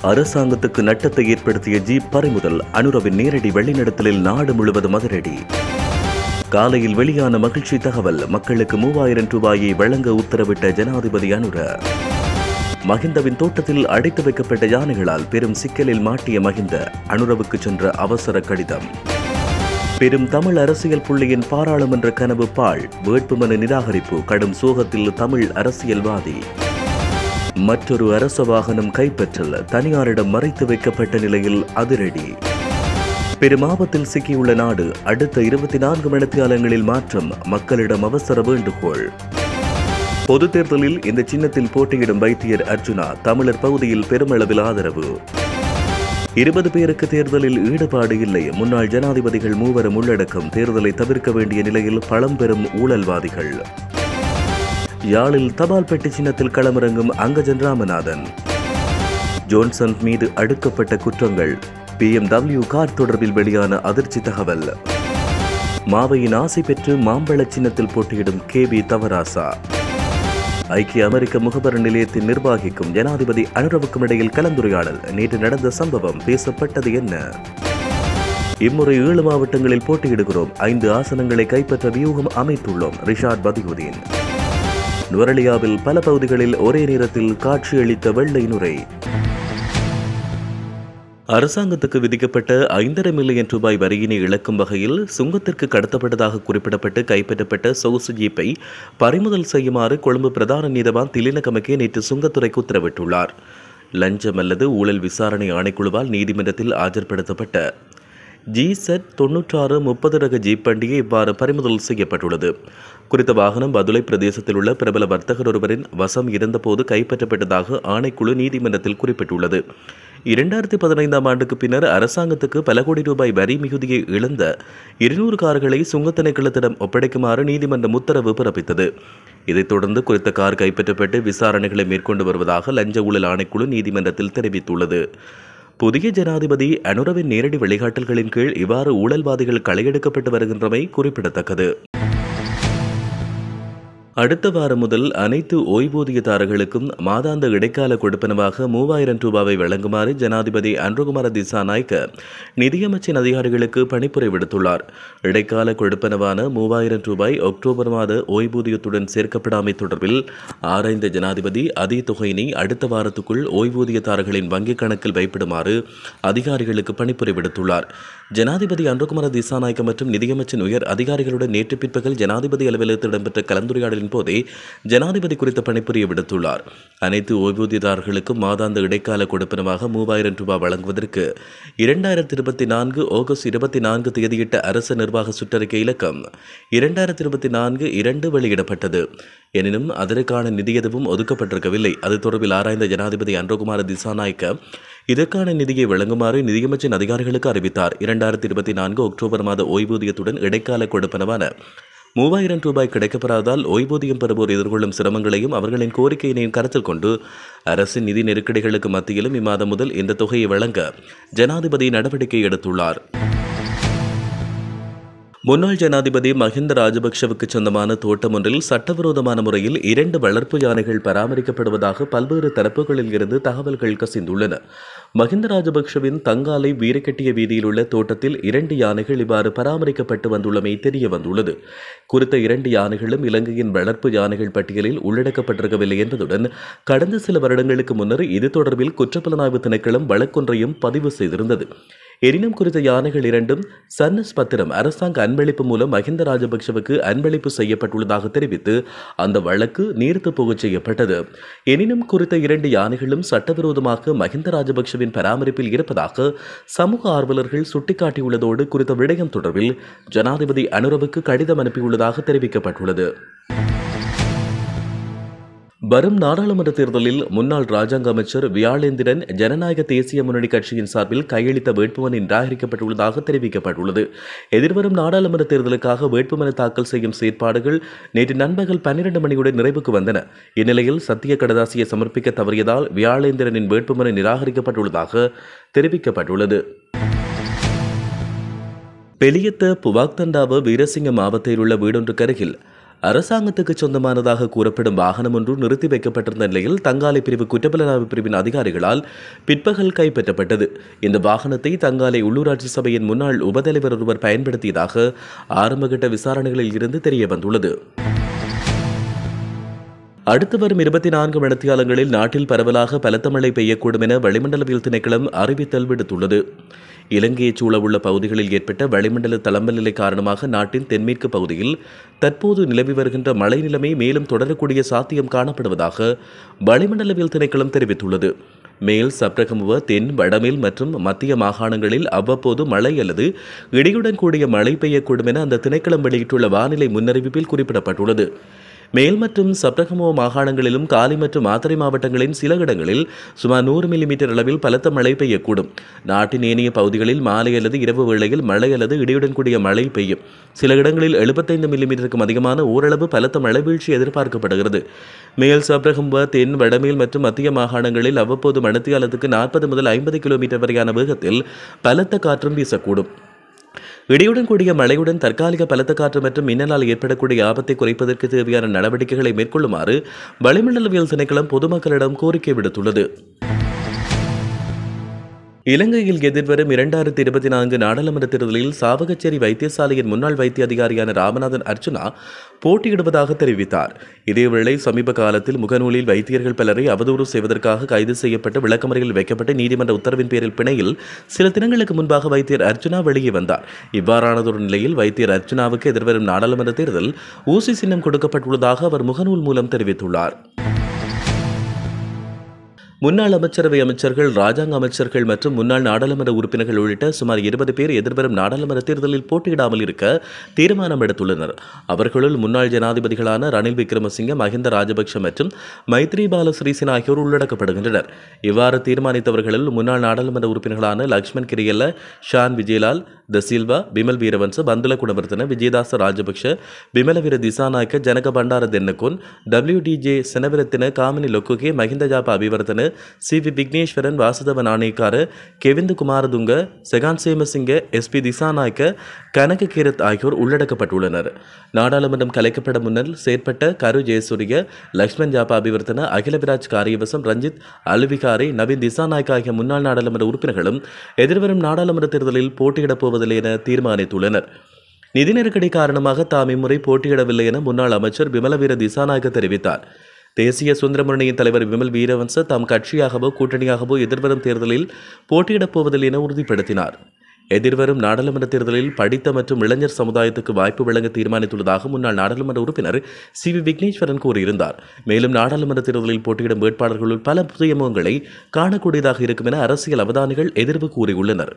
அரசாங்கத்துக்கு நட்டத்தை ஏற்படுத்திய ஜீப் பறிமுதல் அனுரவின் நேரடி வெளிநடத்தலில் நாடு முழுவதும் அதிரடி காலையில் வெளியான மகிழ்ச்சி தகவல் மக்களுக்கு மூவாயிரம் ரூபாயை வழங்க உத்தரவிட்ட ஜனாதிபதி அனுர மகிந்தவின் தோட்டத்தில் அடைத்து வைக்கப்பட்ட யானைகளால் பெரும் சிக்கலில் மாட்டிய மகிந்த அனுரவுக்கு சென்ற அவசர கடிதம் பெரும் தமிழ் அரசியல் புள்ளியின் பாராளுமன்ற கனவு பாழ் வேட்புமனு நிராகரிப்பு கடும் சோகத்தில் தமிழ் அரசியல்வாதி மற்றொரு அரச வாகனம் கைப்பற்றல் தனியாரிடம் மறைத்து வைக்கப்பட்ட நிலையில் அதிரடி பெரும் ஆபத்தில் சிக்கியுள்ள நாடு அடுத்த இருபத்தி நான்கு மணித்தியாலங்களில் மாற்றம் மக்களிடம் அவசர வேண்டுகோள் பொது தேர்தலில் இந்த சின்னத்தில் போட்டியிடும் வைத்தியர் அர்ஜுனா தமிழர் பகுதியில் பெருமளவில் ஆதரவு இருபது பேருக்கு தேர்தலில் ஈடுபாடு இல்லை முன்னாள் ஜனாதிபதிகள் மூவரும் உள்ளடக்கம் தேர்தலை தவிர்க்க வேண்டிய நிலையில் பழம்பெரும் ஊழல்வாதிகள் யாழில் தபால் பெட்டி சின்னத்தில் களமிறங்கும் அங்கஜன் ராமநாதன் ஜோன்சன் மீது அடுக்கப்பட்ட குற்றங்கள் பிஎம்டபிள்யூ கார் தொடர்பில் வெளியான அதிர்ச்சி தகவல் மாவையின் ஆசை பெற்று மாம்பழ சின்னத்தில் போட்டியிடும் கே பி தவராசா ஐக்கிய அமெரிக்க முகவர் நிலையத்தின் நிர்வாகிக்கும் ஜனாதிபதி அனுரவுக்கும் இடையில் கலந்துரையாடல் நேற்று நடந்த சம்பவம் பேசப்பட்டது என்ன இம்முறை ஏழு மாவட்டங்களில் போட்டியிடுகிறோம் ஐந்து ஆசனங்களை கைப்பற்ற வியூகம் அமைத்துள்ளோம் ரிஷாட் பதியுதீன் நுவரலியாவில் பல பகுதிகளில் ஒரே நேரத்தில் காட்சியளித்த வெள்ளை நுரை அரசாங்கத்துக்கு விதிக்கப்பட்ட ஐந்தரை மில்லியன் ரூபாய் வரியினை இழக்கும் வகையில் சுங்கத்திற்கு கடத்தப்பட்டதாக குறிப்பிடப்பட்டு கைப்பற்றப்பட்ட சொகுசு ஜீப்பை பறிமுதல் செய்யுமாறு கொழும்பு பிரதான நீதவான் திலினகமக்கே நேற்று சுங்கத்துறைக்கு உத்தரவிட்டுள்ளார் லஞ்சம் அல்லது ஊழல் விசாரணை ஆணைக்குழுவால் நீதிமன்றத்தில் ஆஜர்படுத்தப்பட்ட ஜி செட் தொன்னூற்றாறு முப்பது ரக ஜீப் வண்டியை இவ்வாறு பறிமுதல் செய்யப்பட்டுள்ளது குறித்த வாகனம் பதுளை பிரதேசத்தில் உள்ள பிரபல வர்த்தகர் ஒருவரின் வசம் இருந்தபோது கைப்பற்றப்பட்டதாக ஆணைக்குழு நீதிமன்றத்தில் குறிப்பிட்டுள்ளது இரண்டாயிரத்தி பதினைந்தாம் ஆண்டுக்கு பின்னர் அரசாங்கத்துக்கு பல கோடி ரூபாய் வரி மிகுதியை இழந்த இருநூறு கார்களை சுங்கத் திணைக்களத்திடம் ஒப்படைக்குமாறு நீதிமன்றம் உத்தரவு பிறப்பித்தது இதைத் தொடர்ந்து குறித்த கார் கைப்பற்றப்பட்டு விசாரணைகளை மேற்கொண்டு வருவதாக லஞ்ச ஊழல் ஆணைக்குழு நீதிமன்றத்தில் தெரிவித்துள்ளது புதிய ஜனாதிபதி அனுரவின் நேரடி வழிகாட்டல்களின் கீழ் இவ்வாறு ஊழல்வாதிகள் களையெடுக்கப்பட்டு வருகின்றமை குறிப்பிடத்தக்கது அடுத்த வாரம் முதல் அனைத்து ஓய்வூதியதாரர்களுக்கும் மாதாந்த இடைக்கால கொடுப்பனவாக மூவாயிரம் ரூபாவை வழங்குமாறு ஜனாதிபதி அன்ருகுமார திசாநாயக்க நிதியமைச்சின் அதிகாரிகளுக்கு பணிப்புரை விடுத்துள்ளார் இடைக்கால கொடுப்பனவான மூவாயிரம் ரூபாய் அக்டோபர் மாத ஓய்வூதியத்துடன் சேர்க்கப்படாமை தொடர்பில் ஆராய்ந்த ஜனாதிபதி அதே தொகையினை அடுத்த வாரத்துக்குள் ஓய்வூதியதாரர்களின் வங்கிக் கணக்கில் வைப்பிடுமாறு அதிகாரிகளுக்கு பணிப்புரை விடுத்துள்ளார் ஜனாதிபதி அன்ருகுமார திசாநாயக்க மற்றும் நிதியமைச்சின் உயர் அதிகாரிகளுடன் நேற்று பிற்பகல் ஜனாதிபதி அலுவலகத்தில் இடம்பெற்ற கலந்துரையாடலின் போதே ஜனாதிபதி குறித்த பணிப்புரிய விடுத்துள்ளார் அனைத்து ஓய்வூதியதாரர்களுக்கும் மாதாந்த இடைக்கால கொடுப்பனமாக மூவாயிரம் ரூபாய் வழங்குவதற்கு இரண்டாயிரத்தி இருபத்தி நான்கு ஆகஸ்ட் இருபத்தி நான்கு தேதியிட்ட அரசு நிர்வாக சுற்றறிக்கை இலக்கம் இரண்டாயிரத்தி இருபத்தி நான்கு இரண்டு வெளியிடப்பட்டது எனினும் அதற்கான நிதி எதுவும் ஒதுக்கப்பட்டிருக்கவில்லை அது தொடர்பில் ஆராய்ந்த ஜனாதிபதி அன்றகுமார திசாநாயக்க இதற்கான நிதியை வழங்குமாறு நிதியமைச்சின் அதிகாரிகளுக்கு அறிவித்தார் இரண்டாயிரத்தி இருபத்தி நான்கு அக்டோபர் மாத ஓய்வூதியத்துடன் இடைக்கால கொடுப்பனவான மூவாயிரம் ரூபாய் கிடைக்கப்பெறாதால் ஓய்வூதியம் பெறுவோர் எதிர்கொள்ளும் சிரமங்களையும் அவர்களின் கோரிக்கையினையும் கருத்தில் கொண்டு அரசின் நிதி நெருக்கடிகளுக்கு மத்தியிலும் இம்மாதம் முதல் இந்த தொகையை வழங்க ஜனாதிபதி நடவடிக்கை எடுத்துள்ளார் முன்னாள் ஜனாதிபதி மஹிந்த ராஜபக்ஷவுக்கு சொந்தமான தோட்டம் ஒன்றில் சட்டவிரோதமான முறையில் இரண்டு வளர்ப்பு யானைகள் பராமரிக்கப்படுவதாக பல்வேறு தரப்புகளில் இருந்து தகவல்கள் கசிந்துள்ளன மஹிந்த ராஜபக்ஷவின் தங்காலை வீரக்கட்டிய வீதியில் உள்ள தோட்டத்தில் இரண்டு யானைகள் இவ்வாறு பராமரிக்கப்பட்டு வந்துள்ளமை தெரிய வந்துள்ளது குறித்த இரண்டு யானைகளும் இலங்கையின் வளர்ப்பு யானைகள் பட்டியலில் உள்ளடக்கப்பட்டிருக்கவில்லை என்பதுடன் கடந்த சில வருடங்களுக்கு முன்னர் இது தொடர்பில் குற்றப்புலனாய்வு திணைக்களம் வழக்கொன்றையும் பதிவு செய்திருந்தது எனினும் குறித்த யானைகள் இரண்டும் சன்னஸ் பத்திரம் அரசாங்க அன்பளிப்பு மூலம் மஹிந்த ராஜபக்ஷவுக்கு அன்பளிப்பு செய்யப்பட்டுள்ளதாக தெரிவித்து அந்த வழக்கு நீர்த்து போகச் செய்யப்பட்டது எனினும் குறித்த இரண்டு யானைகளும் சட்டவிரோதமாக மஹிந்த ராஜபக்ஷவின் பராமரிப்பில் இருப்பதாக சமூக ஆர்வலர்கள் சுட்டிக்காட்டியுள்ளதோடு குறித்த விடயம் தொடர்பில் ஜனாதிபதி அனுரவுக்கு கடிதம் அனுப்பியுள்ளதாக தெரிவிக்கப்பட்டுள்ளது வரும் நாடாளுமன்ற தேர்தலில் முன்னாள் ராஜாங்க அமைச்சர் வியாழேந்திரன் ஜனநாயக தேசிய முன்னணி கட்சியின் சார்பில் கையளித்த வேட்புமனு நிராகரிக்கப்பட்டுள்ளதாக தெரிவிக்கப்பட்டுள்ளது எதிர்வரும் நாடாளுமன்ற தேர்தலுக்காக வேட்புமனு தாக்கல் செய்யும் செயற்பாடுகள் நேற்று நண்பகல் பன்னிரண்டு மணியுடன் நிறைவுக்கு வந்தன இந்நிலையில் சத்திய கடதாசியை சமர்ப்பிக்க தவறியதால் வியாழேந்திரனின் வேட்புமனு நிராகரிக்கப்பட்டுள்ளதாக தெரிவிக்கப்பட்டுள்ளது பெலியத்த புவாக்தண்டாவ வீரசிங்க மாவட்டத்தில் உள்ள வீடொன்றுக்கு அருகில் அரசாங்கத்துக்கு சொந்தமானதாக கூறப்படும் வாகனம் ஒன்று நிறுத்தி வைக்கப்பட்டிருந்த நிலையில் தங்காலை பிரிவு குற்றப்புலனாய்வு பிரிவின் அதிகாரிகளால் பிற்பகல் கைப்பற்றப்பட்டது இந்த வாகனத்தை தங்காலை உள்ளூராட்சி சபையின் முன்னாள் உபதலைவர் ஒருவர் பயன்படுத்தியதாக ஆரம்பகட்ட விசாரணைகளில் இருந்து தெரிய வந்துள்ளது அடுத்து வரும் இருபத்தி நான்கு மணித்தியாலங்களில் நாட்டில் பரவலாக பலத்த மழை பெய்யக்கூடும் என வளிமண்டலவியல் திணைக்களம் அறிவித்தல் விடுத்துள்ளது இலங்கையைச் சூழவுள்ள பகுதிகளில் ஏற்பட்ட வளிமண்டல தளம்பல் நிலை காரணமாக நாட்டின் தென்மேற்கு பகுதியில் தற்போது நிலவி வருகின்ற மழை நிலைமை மேலும் தொடரக்கூடிய சாத்தியம் காணப்படுவதாக வளிமண்டலவியல் திணைக்களம் தெரிவித்துள்ளது மேல் சப்ரகமுவ தென் வடமேல் மற்றும் மத்திய மாகாணங்களில் அவ்வப்போது மழை அல்லது இடியுடன் கூடிய மழை பெய்யக்கூடும் என அந்த திணைக்களம் வெளியிட்டுள்ள வானிலை முன்னறிவிப்பில் குறிப்பிடப்பட்டுள்ளது மேல் மற்றும் சப்ரகமோ மாகாணங்களிலும் காலி மற்றும் மாத்தறை மாவட்டங்களின் சில இடங்களில் சுமார் நூறு மில்லிமீட்டர் அளவில் பலத்த மழை பெய்யக்கூடும் நாட்டின் ஏனைய பகுதிகளில் மாலை அல்லது இரவு வேளையில் மழை அல்லது இடியுடன் கூடிய மழை பெய்யும் சில இடங்களில் எழுபத்தைந்து மில்லிமீட்டருக்கும் அதிகமான ஓரளவு பலத்த மழை வீழ்ச்சி எதிர்பார்க்கப்படுகிறது மேல் சப்ரகம்பா தென் வடமேல் மற்றும் மத்திய மாகாணங்களில் அவ்வப்போது மணித்தியாலத்துக்கு நாற்பது முதல் ஐம்பது கிலோமீட்டர் வரையான வேகத்தில் பலத்த காற்றும் வீசக்கூடும் இடியுடன் கூடிய மழையுடன் தற்காலிக பலத்த காற்று மற்றும் மின்னலால் ஏற்படக்கூடிய ஆபத்தை குறைப்பதற்கு தேவையான நடவடிக்கைகளை மேற்கொள்ளுமாறு வளிமண்டலவியல் திணைக்களம் பொதுமக்களிடம் கோரிக்கை விடுத்துள்ளது இலங்கையில் எதிர்வரும் இரண்டாயிரத்தி இருபத்தி நான்கு நாடாளுமன்ற தேர்தலில் சாவகச்சேரி வைத்தியசாலையின் முன்னாள் வைத்திய அதிகாரியான ராமநாதன் அர்ச்சுனா போட்டியிடுவதாக தெரிவித்தார் இதேவேளை சமீப காலத்தில் முகநூலில் வைத்தியர்கள் பலரை அவதூறு செய்வதற்காக கைது செய்யப்பட்டு விளக்கமறையில் வைக்கப்பட்டு நீதிமன்ற உத்தரவின் பேரில் பிணையில் சில தினங்களுக்கு முன்பாக வைத்தியர் அர்ச்சுனா வெளியே வந்தார் இவ்வாறானதொரு நிலையில் வைத்தியர் அர்ச்சுனாவுக்கு எதிர்வரும் நாடாளுமன்ற தேர்தல் ஊசி சின்னம் கொடுக்கப்பட்டுள்ளதாக அவர் முகநூல் மூலம் தெரிவித்துள்ளார் முன்னாள் அமைச்சரவை அமைச்சர்கள் ராஜாங்க அமைச்சர்கள் மற்றும் முன்னாள் நாடாளுமன்ற உறுப்பினர்கள் உள்ளிட்ட சுமார் இருபது பேர் எதிர்வரும் நாடாளுமன்ற தேர்தலில் போட்டியிடாமல் இருக்க தீர்மானம் எடுத்துள்ளனர் அவர்களுள் முன்னாள் ஜனாதிபதிகளான ரணில் விக்ரமசிங்க மஹிந்த ராஜபக்ஷ மற்றும் மைத்ரிபால சிறிசேன ஆகியோர் உள்ளடக்கப்படுகின்றனர் இவ்வாறு தீர்மானித்தவர்களில் முன்னாள் நாடாளுமன்ற உறுப்பினர்களான Lakshman Kiriella Shan Wijayalal De Silva Bimal Weerawansa Bandula Gunawardena Wijeyadasa Rajapaksa Wimalaweera Dissanayake Janaka Bandara Tennakoon W DJ Seneviratne Gamini Lokuge Mahinda Yapa Abeywardena C V Wigneswaran Vasudeva Nanayakkara Gevindu Kumaratunga Sehan Semasinghe SP Dissanayake Kanaka Herath ஆகியோர் உள்ளடக்கப்பட்டுள்ளனர் நாடாளுமன்றம் கலைக்கப்பட முன்னர் செயற்பட்ட கரு ஜெயசூரிய லக்ஷ்மண் ஜாபா அபிவர்த்தன அகிலவிராஜ் காரியவசம் ரஞ்சித் அலுவிகாரி நவீன் திசாநாயக் ஆகிய முன்னாள் நாடாளுமன்ற உறுப்பினர்களும் எதிர்வரும் நாடாளுமன்ற தேர்தலில் போட்டியிடப் போவதில்லை என தீர்மானித்துள்ளனர் நிதி நெருக்கடி காரணமாக தாம் இம்முறை போட்டியிடவில்லை என முன்னாள் அமைச்சர் விமலவீர திசாநாயக்க தெரிவித்தார் தேசிய சுதந்திர முன்னணியின் தலைவர் விமல் வீரவன்ச தாம் கட்சியாகவோ கூட்டணியாகவோ எதிர்வரும் தேர்தலில் போட்டியிடப் போவதில்லை என உறுதிப்படுத்தினார் எதிர்வரும் நாடாளுமன்ற தேர்தலில் படித்த மற்றும் இளைஞர் சமுதாயத்துக்கு வாய்ப்பு வழங்க தீர்மானித்துள்ளதாக முன்னாள் நாடாளுமன்ற உறுப்பினர் சி வி விக்னேஸ்வரன் கூறியிருந்தார் மேலும் நாடாளுமன்ற தேர்தலில் போட்டியிடும் வேட்பாளர்களுள் பல புதிய முகங்களை காணக்கூடியதாக இருக்கும் என அரசியல் அவதானிகள் எதிர்வு கூறியுள்ளனர்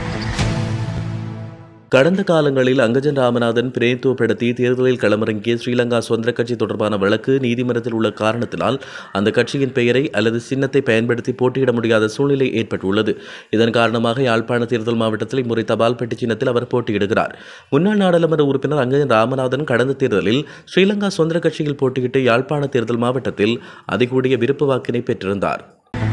கடந்த காலங்களில் அங்கஜன் ராமநாதன் பிரதித்துவப்படுத்தி தேர்தலில் களமிறங்கிய ஸ்ரீலங்கா சுதந்திர கட்சி தொடர்பான வழக்கு நீதிமன்றத்தில் உள்ள காரணத்தினால் அந்த கட்சியின் பெயரை அல்லது சின்னத்தை பயன்படுத்தி போட்டியிட முடியாத சூழ்நிலை ஏற்பட்டுள்ளது இதன் காரணமாக யாழ்ப்பாண தேர்தல் மாவட்டத்தில் இம்முறை தபால் பெட்டி சின்னத்தில் அவர் போட்டியிடுகிறார் முன்னாள் நாடாளுமன்ற உறுப்பினர் அங்கஜன் ராமநாதன் கடந்த தேர்தலில் ஸ்ரீலங்கா சுதந்திர கட்சியில் போட்டியிட்டு யாழ்ப்பாண தேர்தல் மாவட்டத்தில் அதிகூடிய விருப்பு வாக்கினை பெற்றிருந்தார்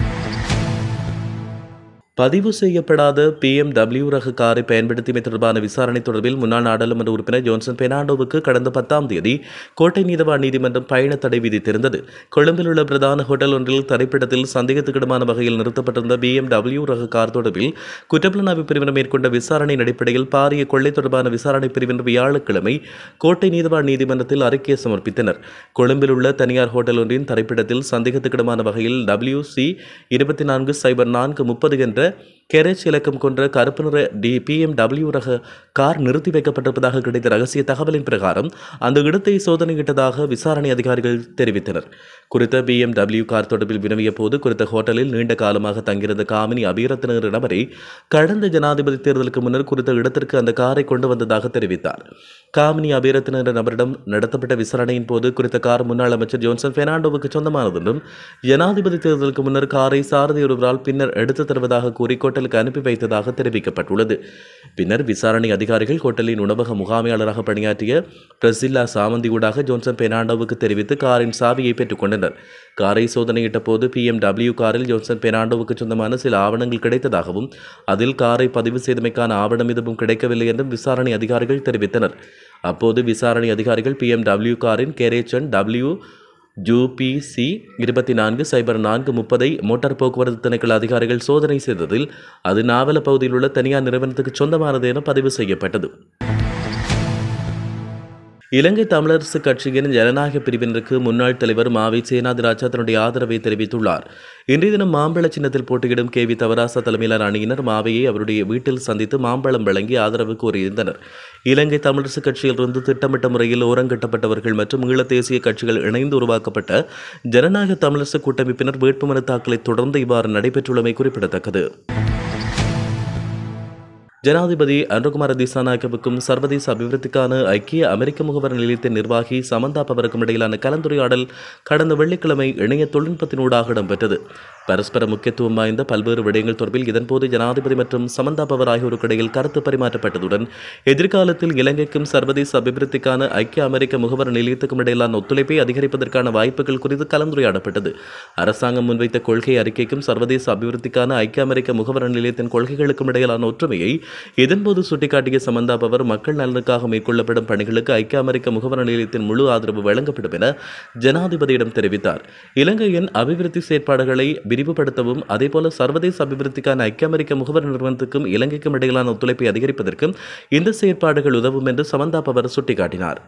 பதிவு செய்யப்படாத பிஎம்டபிள்யூ ரக காரை பயன்படுத்தியமை தொடர்பான விசாரணை தொடர்பில் முன்னாள் நாடாளுமன்ற உறுப்பினர் ஜோன்சன் பெர்னாண்டோவுக்கு கடந்த பத்தாம் தேதி கோட்டை நீதவான் நீதிமன்றம் பயண தடை விதித்திருந்தது கொழும்பில் உள்ள பிரதான ஹோட்டல் ஒன்றில் தரைப்படத்தில் சந்தேகத்துக்கிடமான வகையில் நிறுத்தப்பட்டிருந்த பிஎம்டபிள்யூ ரக கார் தொடர்பில் குற்றப்புலனாய்வு பிரிவினர் மேற்கொண்ட விசாரணையின் அடிப்படையில் பாரிய கொள்ளை தொடர்பான விசாரணை பிரிவினர் வியாழக்கிழமை கோட்டை நீதவான் நீதிமன்றத்தில் அறிக்கை சமர்ப்பித்தனர் கொழும்பில் உள்ள தனியார் ஹோட்டல் ஒன்றின் தரைப்படத்தில் சந்தேகத்துக்கிடமான வகையில் டபிள்யூ சி இருபத்தி நான்கு சைபர் நான்கு முப்பது என்ற கெரேஜ் இலக்கம் கொண்ட கருப்பு நிற டி பிஎம்டபிள்யூ ரக கார் நிறுத்தி வைக்கப்பட்டிருப்பதாக கிடைத்த ரகசிய தகவலின் பிரகாரம் அந்த இடத்தை சோதனையிட்டதாக விசாரணை அதிகாரிகள் தெரிவித்தனர் குறித்த பிஎம்டபிள்யூ கார் தொடர்பில் வினவிய போது குறித்த ஹோட்டலில் நீண்ட காலமாக தங்கியிருந்த காமினி அபிரத்ன என்ற நபரை கடந்த ஜனாதிபதி தேர்தலுக்கு முன்னர் குறித்த இடத்திற்கு அந்த காரை கொண்டு வந்ததாக தெரிவித்தார் காமினி அபிரத்ன என்ற நபரிடம் நடத்தப்பட்ட விசாரணையின் போது குறித்த கார் முன்னாள் அமைச்சர் ஜோன்சன் பெர்னாண்டோவுக்கு சொந்தமானது என்றும் ஜனாதிபதி தேர்தலுக்கு முன்னர் காரை சாரதி ஒருவரால் பின்னர் எடுத்து தருவதாக கூறி ஹோட்டலுக்கு அனுப்பி வைத்ததாக தெரிவிக்கப்பட்டுள்ளது பின்னர் விசாரணை அதிகாரிகள் ஹோட்டலின் உணவக முகாமையாளராக பணியாற்றிய பிரசில்லா சாமந்தி ஊடாக ஜோன்சன் பெர்னாண்டோவுக்கு தெரிவித்து காரின் சாவியை பெற்றுக்கொண்டனர் காரை சோதனையிட்ட போது பிஎம்டபிள்யூ காரில் ஜோன்சன் பெர்னாண்டோவுக்கு சொந்தமான சில ஆவணங்கள் கிடைத்ததாகவும் அதில் காரை பதிவு செய்தமைக்கான ஆவணம் எதுவும் கிடைக்கவில்லை என்றும் விசாரணை அதிகாரிகள் தெரிவித்தனர் அப்போது விசாரணை அதிகாரிகள் பிஎம்டபிள்யூ காரின் கேரேச்சன் டபிள்யூ ஜூபிசி இருபத்தி நான்கு சைபர் நான்கு முப்பதை மோட்டார் போக்குவரத்து திணைக்கள அதிகாரிகள் சோதனை செய்ததில் அது நாவல பகுதியில் உள்ள தனியார் நிறுவனத்துக்கு சொந்தமானது என பதிவு செய்யப்பட்டது இலங்கை தமிழரசு கட்சியின் ஜனநாயக பிரிவினருக்கு முன்னாள் தலைவர் மாவை சேனாதிராஜா தன்னுடைய ஆதரவை தெரிவித்துள்ளார் இன்றைய தினம் மாம்பழ சின்னத்தில் போட்டியிடும் கே வி தவராசா தலைமையிலான அணியினர் மாவையை அவருடைய வீட்டில் சந்தித்து மாம்பழம் வழங்கி ஆதரவு கோரியிருந்தனர் இலங்கை தமிழரசு கட்சியிலிருந்து திட்டமிட்ட முறையில் ஓரங்கட்டப்பட்டவர்கள் மற்றும் ஈழத் தேசிய கட்சிகள் இணைந்து உருவாக்கப்பட்ட ஜனநாயக தமிழரசு கூட்டமைப்பினர் வேட்புமனு தாக்கலை தொடர்ந்து இவ்வாறு நடைபெற்றுள்ளமை குறிப்பிடத்தக்கது ஜனாதிபதி அனுகுமார திசாநாயக்கவுக்கும் சர்வதேச அபிவிருத்திக்கான ஐக்கிய அமெரிக்க முகவர் நிலையத்தின் நிர்வாகி சமந்தா பவருக்கும் இடையிலான கலந்துரையாடல் கடந்த வெள்ளிக்கிழமை இணைய தொழில்நுட்பத்தினூடாக இடம்பெற்றது பரஸ்பர முக்கியத்துவம் வாய்ந்த பல்வேறு விடயங்கள் தொடர்பில் இதன்போது ஜனாதிபதி மற்றும் சமந்தா பவர் ஆகியோருக்கு இடையில் கருத்து பரிமாற்றப்பட்டதுடன் எதிர்காலத்தில் இலங்கைக்கும் சர்வதேச அபிவிருத்திக்கான ஐக்கிய அமெரிக்க முகவர் நிலையத்துக்கும் இடையிலான ஒத்துழைப்பை அதிகரிப்பதற்கான வாய்ப்புகள் குறித்து கலந்துரையாடப்பட்டது அரசாங்கம் முன்வைத்த கொள்கை அறிக்கைக்கும் சர்வதேச அபிவிருத்திக்கான ஐக்கிய அமெரிக்க முகவர் நிலையத்தின் கொள்கைகளுக்கும் இடையிலான ஒற்றுமையை இதன்போது சுட்டிக்காட்டிய சமந்தா பவர் மக்கள் நலனுக்காக மேற்கொள்ளப்படும் பணிகளுக்கு ஐக்கிய அமெரிக்க முகவர் நிலையத்தின் முழு ஆதரவு வழங்கப்படும் என ஜனாதிபதியிடம் தெரிவித்தார் இலங்கையின் அபிவிருத்தி செயற்பாடுகளை விரிவுபடுத்தவும் அதேபோல சர்வதேச அபிவிருத்திக்கான ஐக்கிய அமெரிக்க முகவர் நிறுவனத்துக்கும் இலங்கைக்கும் இடையிலான ஒத்துழைப்பை அதிகரிப்பதற்கும் இந்த செயற்பாடுகள் உதவும் என்று சமந்தா பவர் சுட்டிக்காட்டினார்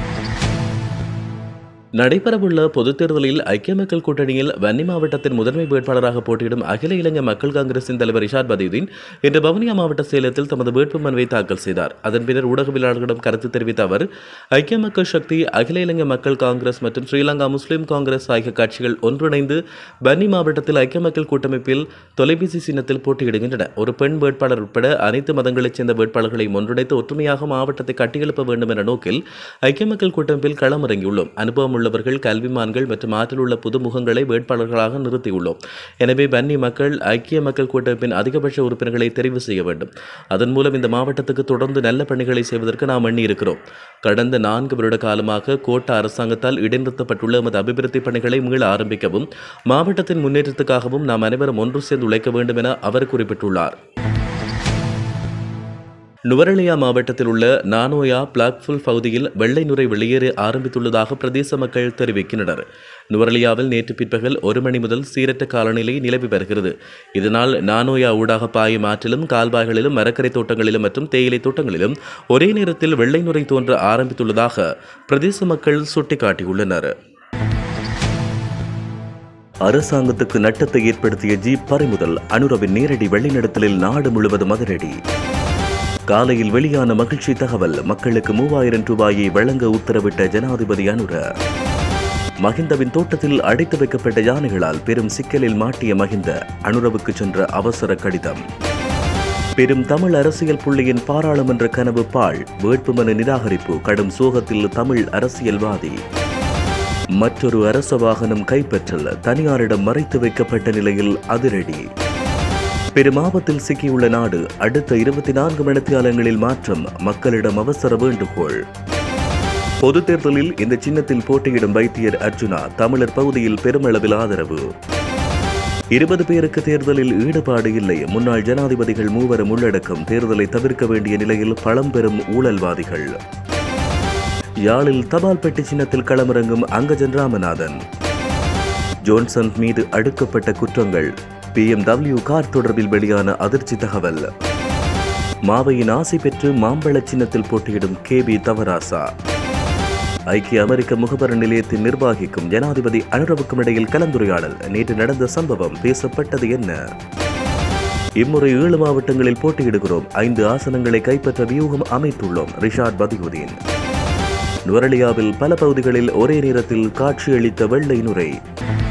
நடைபெறவுள்ள பொதுத் தேர்தலில் ஐக்கிய மக்கள் கூட்டணியில் வன்னி மாவட்டத்தின் முதன்மை வேட்பாளராக போட்டியிடும் அகில இலங்கை மக்கள் காங்கிரசின் தலைவர் ரிஷாத் பதியுதீன் இன்று வவுனியா மாவட்ட சேலத்தில் தமது வேட்புமனுவை தாக்கல் செய்தார் அதன் பின்னர் ஊடகவியலாளர்களிடம் கருத்து தெரிவித்த அவர் ஐக்கிய மக்கள் சக்தி அகில இலங்கை மக்கள் காங்கிரஸ் மற்றும் ஸ்ரீலங்கா முஸ்லிம் காங்கிரஸ் ஆகிய கட்சிகள் ஒன்றிணைந்து வன்னி மாவட்டத்தில் ஐக்கிய மக்கள் கூட்டமைப்பில் தொலைபேசி சின்னத்தில் போட்டியிடுகின்றன ஒரு பெண் வேட்பாளர் உட்பட அனைத்து மதங்களைச் சேர்ந்த வேட்பாளர்களை ஒன்றிணைத்து ஒற்றுமையாக மாவட்டத்தை கட்டியெழுப்ப வேண்டும் என்ற நோக்கில் ஐக்கிய மக்கள் கூட்டமைப்பில் களமிறங்கியுள்ளோம் அனுபவம் உள்ளவர்கள் கல்விமான்கள் மற்றும் ஆற்றல் உள்ள புதுமுகங்களை வேட்பாளர்களாக நிறுத்தியுள்ளோம் எனவே வன்னி மக்கள் ஐக்கிய மக்கள் கூட்டமைப்பின் அதிகபட்ச உறுப்பினர்களை தெரிவு செய்ய வேண்டும் அதன் மூலம் இந்த மாவட்டத்துக்கு தொடர்ந்து நல்ல பணிகளை செய்வதற்கு நாம் எண்ணி இருக்கிறோம் கடந்த நான்கு வருட காலமாக கோட்ட அரசாங்கத்தால் இடைநிறுத்தப்பட்டுள்ள எமது அபிவிருத்தி பணிகளை மீள ஆரம்பிக்கவும் மாவட்டத்தின் முன்னேற்றத்துக்காகவும் நாம் அனைவரும் ஒன்று சேர்ந்து உழைக்க வேண்டும் என அவர் குறிப்பிட்டுள்ளார் நுவரெலியா மாவட்டத்தில் உள்ள நானோயா பிளாக்ஃபுல் பகுதியில் வெள்ளை நுரை வெளியேற ஆரம்பித்துள்ளதாக பிரதேச மக்கள் தெரிவிக்கின்றனர் நுவரெலியாவில் நேற்று பிற்பகல் ஒரு மணி முதல் சீரற்ற காலநிலை நிலவி வருகிறது இதனால் நானோயா ஊடாக பாயும் ஆற்றிலும் கால்வாய்களிலும் மரக்கரை தோட்டங்களிலும் மற்றும் தேயிலை தோட்டங்களிலும் ஒரே நேரத்தில் வெள்ளை நுரை தோன்ற ஆரம்பித்துள்ளதாக பிரதேச மக்கள் சுட்டிக்காட்டியுள்ளனர் அரசாங்கத்துக்கு நட்டத்தை ஏற்படுத்திய ஜீப் பறிமுதல் அனுரவின் நேரடி வெளிநடத்தலில் நாடு முழுவதும் அதிரடி காலையில் வெளியான மகிழ்ச்சி தகவல் மக்களுக்கு மூவாயிரம் ரூபாயை வழங்க உத்தரவிட்ட ஜனாதிபதி அனுர மகிந்தவின் தோட்டத்தில் அடைத்து வைக்கப்பட்ட யானைகளால் பெரும் சிக்கலில் மாட்டிய மகிந்த அனுரவுக்கு சென்ற அவசர கடிதம் பெரும் தமிழ் அரசியல் புள்ளியின் பாராளுமன்ற கனவு பாழ் வேட்புமனு நிராகரிப்பு கடும் சோகத்தில் தமிழ் அரசியல்வாதி மற்றொரு அரச வாகனம் கைப்பற்றல் தனியாரிடம் மறைத்து வைக்கப்பட்ட நிலையில் அதிரடி பெரும் ஆபத்தில் சிக்கியுள்ள நாடு அடுத்த இருபத்தி நான்கு மணித்தியாலங்களில் மாற்றம் மக்களிடம் அவசர வேண்டுகோள் பொதுத் தேர்தலில் இந்த சின்னத்தில் போட்டியிடும் வைத்தியர் அர்ஜுனா தமிழர் பகுதியில் பெருமளவில் ஆதரவு இருபது பேருக்கு தேர்தலில் ஈடுபாடு இல்லை முன்னாள் ஜனாதிபதிகள் மூவரும் உள்ளடக்கம் தேர்தலை தவிர்க்க வேண்டிய நிலையில் பழம்பெரும் ஊழல்வாதிகள் யாழில் தபால் பெட்டி சின்னத்தில் களமிறங்கும் அங்கஜன் ராமநாதன் ஜோன்சன் மீது அடுக்கப்பட்ட குற்றங்கள் பிஎம்டபிள்யூ கார் தொடர்பில் வெளியான அதிர்ச்சி தகவல் மாவையின் ஆசை பெற்று மாம்பழ சின்னத்தில் போட்டியிடும் கே பி தவராசா ஐக்கிய அமெரிக்க முகவர் நிலையத்தின் நிர்வாகிக்கும் ஜனாதிபதி அனுரவுக்கும் இடையில் கலந்துரையாடல் நேற்று நடந்த சம்பவம் பேசப்பட்டது என்ன இம்முறை ஏழு மாவட்டங்களில் போட்டியிடுகிறோம் ஐந்து ஆசனங்களை கைப்பற்ற வியூகம் அமைத்துள்ளோம் ரிஷாட் பதியுதீன் நுவரலியாவில் பல பகுதிகளில் ஒரே நேரத்தில் காட்சியளித்த வெள்ளை நுரை